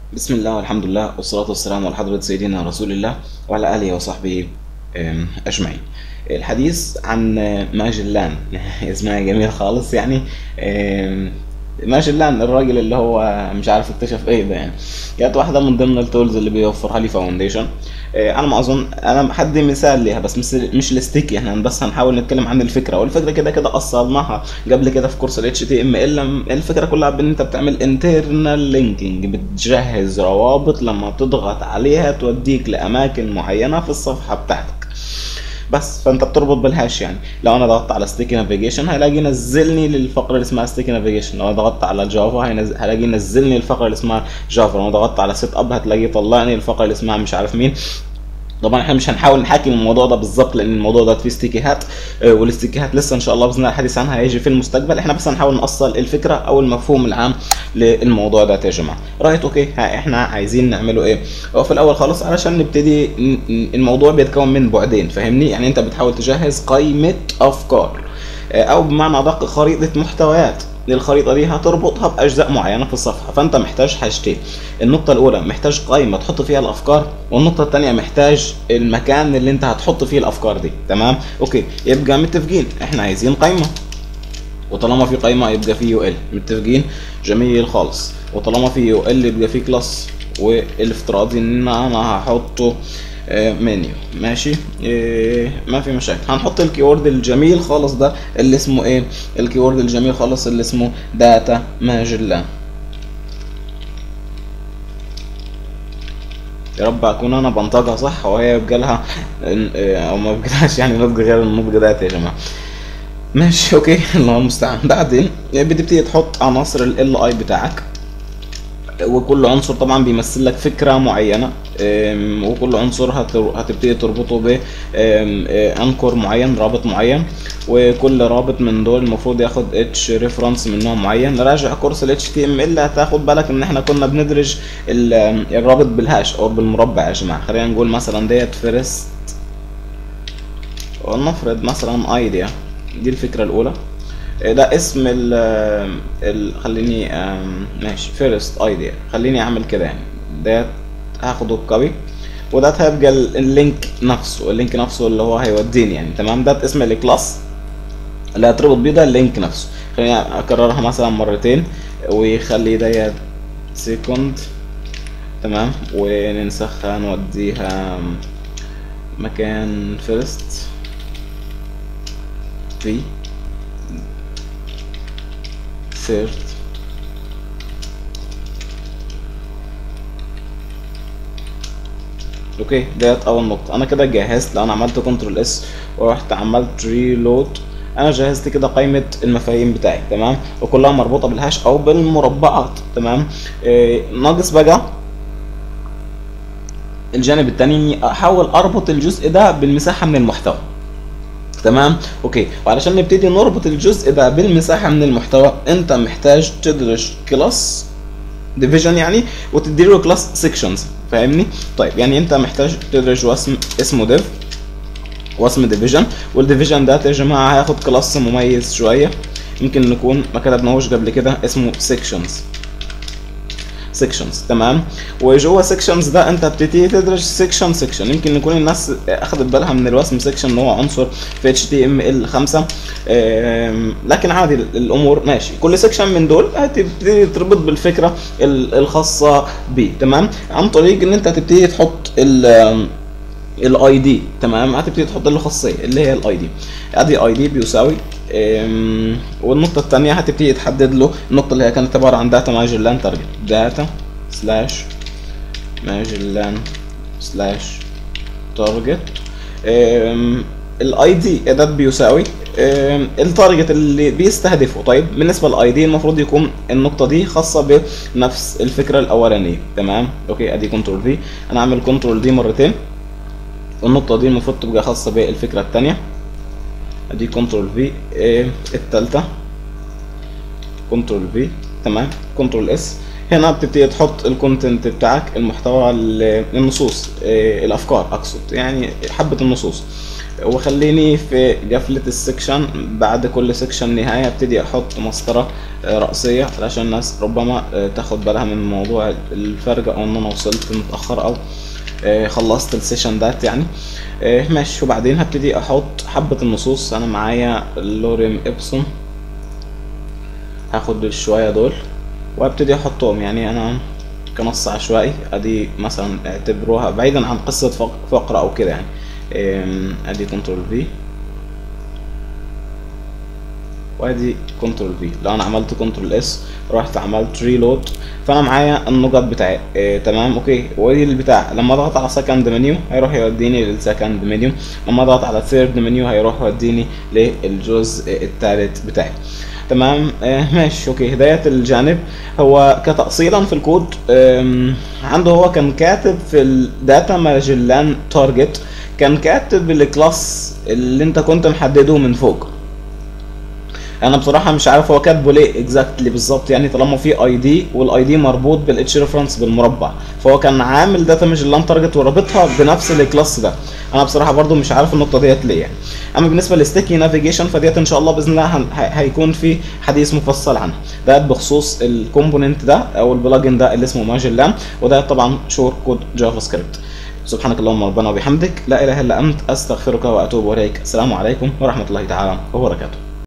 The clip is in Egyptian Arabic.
بسم الله والحمد لله والصلاة والسلام على حضرة سيدنا رسول الله وعلى آله وصحبه أم، أجمعين الحديث عن ماجلان اسمها جميل خالص يعني أم، ماجلان الراجل اللي هو مش عارف اكتشف ايه ده يعني كانت واحدة من ضمن التولز اللي بيوفرها لي فاونديشن على ما اظن انا حد مثال ليها بس مش مش الستيكي احنا بس هنحاول نتكلم عن الفكره والفكره كده كده اصلناها قبل كده في كورس ال HTML الفكره كلها بان انت بتعمل انترنال لينكينج بتجهز روابط لما تضغط عليها توديك لاماكن معينه في الصفحه بتاعتك بس فانت بتربط بالهاش يعني لو انا ضغطت على ستيكي نافيجيشن هلاقي ينزلني للفقره اللي اسمها ستيكي نافيجيشن لو انا ضغطت على جافا هينزل هلاقي ينزلني الفقره اللي اسمها جافا لو انا ضغطت على سيت اب هتلاقيه يطلعني الفقره اللي اسمها مش عارف مين طبعا احنا مش هنحاول نحاكي الموضوع ده بالظبط لان الموضوع ده فيه ستيكيهات آه، والاستيكيهات لسه ان شاء الله باذن الله الحديث عنها هيجي في المستقبل احنا بس هنحاول نوصل الفكره او المفهوم العام للموضوع ده يا جماعه رايت اوكي ها احنا عايزين نعمله ايه هو في الاول خالص علشان نبتدي ن- ن- الموضوع بيتكون من بعدين فاهمني يعني انت بتحاول تجهز قائمه افكار آه، او بمعنى ادق خريطه محتويات الخريطه دي هتربطها باجزاء معينه في الصفحه فانت محتاج حاجتين النقطه الاولى محتاج قائمه تحط فيها الافكار والنقطه الثانيه محتاج المكان اللي انت هتحط فيه الافكار دي تمام اوكي يبقى متفقين احنا عايزين قائمه وطالما في قائمه يبقى في يو ال متفقين جميل خالص وطالما في يو ال يبقى في كلاس والافتراضي ان انا هحطه آه، منيو ماشي إيه ما في مشاكل هنحط الكيورد الجميل خالص ده اللي اسمه ايه الكيورد الجميل خالص اللي اسمه داتا ماجلان يا رب اكون انا بنطقها صح وهي يبقى لها او ما بيبقاش يعني نطق غير النطق ده يا جماعه ماشي اوكي الله المستعان بعدين بتبتدي تحط عناصر ال اي بتاعك وكل عنصر طبعا بيمثل لك فكره معينه أم، وكل عنصر هتر- هتبتدي تربطه ب انكور معين رابط معين وكل رابط من دول المفروض ياخد اتش ريفرنس من نوع معين راجع كورس ال HTML هتاخد بالك ان احنا كنا بندرج ال- الرابط بالهاش او بالمربع يا جماعه خلينا نقول مثلا ديت فيرست ولنفرض مثلا ايديا دي الفكره الاولى ده اسم ال ال خليني آم، ماشي فيرست ايديا خليني اعمل كده يعني ده هاخده كوبي وده هيبقى ال- اللينك نفسه اللينك نفسه اللي هو هيوديني يعني تمام ده اسم الكلاس اللي هتربط بيه ده اللينك نفسه خليني اكررها مثلا مرتين ويخلي ديت سيكوند تمام وننسخها نوديها مكان فيرست في ثيرد اوكي ديت اول نقطة انا كده جهزت لو انا عملت كنترول اس ورحت عملت ريلود انا جهزت كده قائمة المفاهيم بتاعي تمام وكلها مربوطة بالهاش او بالمربعات تمام إيه ناقص بقى الجانب التاني اني احاول اربط الجزء ده بالمساحة من المحتوى تمام اوكي وعلشان نبتدي نربط الجزء ده بالمساحه من المحتوى انت محتاج تدرج كلاس ديفيجن يعني وتدي له كلاس سيكشنز فاهمني طيب يعني انت محتاج تدرج واسم اسمه ديف واسم ديفيجن والديفيجن ده يا جماعه هياخد كلاس مميز شويه يمكن نكون ما كتبناهوش قبل كده اسمه سيكشنز سيكشنز تمام وجوه سيكشنز ده انت بتبتدي تدرج سيكشن سيكشن يمكن يكون الناس اخذت بالها من الوسم سيكشن ان هو عنصر في اتش تي ام ال 5 لكن عادي الامور ماشي كل سيكشن من دول هتبتدي تربط بالفكره ال- الخاصه بيه تمام عن طريق ان انت تبتدي تحط ال الاي دي تمام هتبتدي تحط له خاصيه اللي هي الاي دي ادي اي دي بيساوي أم، والنقطة الثانية هتبتدي تحدد له النقطة اللي هي كانت عبارة عن داتا ماجلان تارجت داتا سلاش ماجلان سلاش تارجت الاي دي ده بيساوي أم، التارجت اللي بيستهدفه طيب بالنسبة للاي دي المفروض يكون النقطة دي خاصة بنفس الفكرة الأولانية تمام اوكي ادي كنترول في انا اعمل كنترول دي مرتين والنقطة دي المفروض تبقى خاصة بالفكرة التانية ادي كنترول في التالتة كنترول في تمام كنترول اس هنا بتبتدي تحط الكونتنت بتاعك المحتوى ال- النصوص إيه، الافكار اقصد يعني حبة النصوص وخليني في قفلة السكشن بعد كل سكشن نهاية ابتدي احط مسطرة آه، رأسية علشان الناس ربما آه، تاخد بالها من موضوع الفرق او ان انا وصلت متأخر او آه، خلصت السيشن دات يعني آه، ماشي وبعدين هبتدي احط حبة النصوص انا معايا اللوريم ابسون هاخد الشوية دول وابتدي احطهم يعني انا كنص عشوائي ادي مثلا اعتبروها بعيدا عن قصة فق- فقرة او كده يعني أم، ادي كنترول في وادي كنترول في لو انا عملت كنترول اس رحت عملت ريلود فانا معايا النقط بتاعي إيه تمام اوكي ودي البتاع لما اضغط على سكند منيو هيروح يوديني للسكند منيو لما اضغط على ثيرد منيو هيروح يوديني للجزء الثالث بتاعي تمام آه ماشي اوكي هداية الجانب هو كتأصيلا في الكود آم، عنده هو كان كاتب في الداتا ماجلان تارجت كان كاتب الكلاس اللي انت كنت محدده من فوق انا بصراحه مش عارف هو كاتبه ليه اكزاكتلي بالظبط يعني طالما في اي دي والاي دي مربوط بالاتش ريفرنس بالمربع فهو كان عامل داتا ماجلان تارجت ورابطها بنفس الكلاس ده انا بصراحه برضو مش عارف النقطه ديت ليه يعني اما بالنسبه للستيكي نافيجيشن فديت ان شاء الله باذن الله هن- هي- هيكون في حديث مفصل عنها ده بخصوص الكومبوننت ده او البلجن ده اللي اسمه ماجلان وده طبعا شور كود جافا سكريبت سبحانك اللهم ربنا وبحمدك لا اله الا انت استغفرك واتوب اليك السلام عليكم ورحمه الله تعالى وبركاته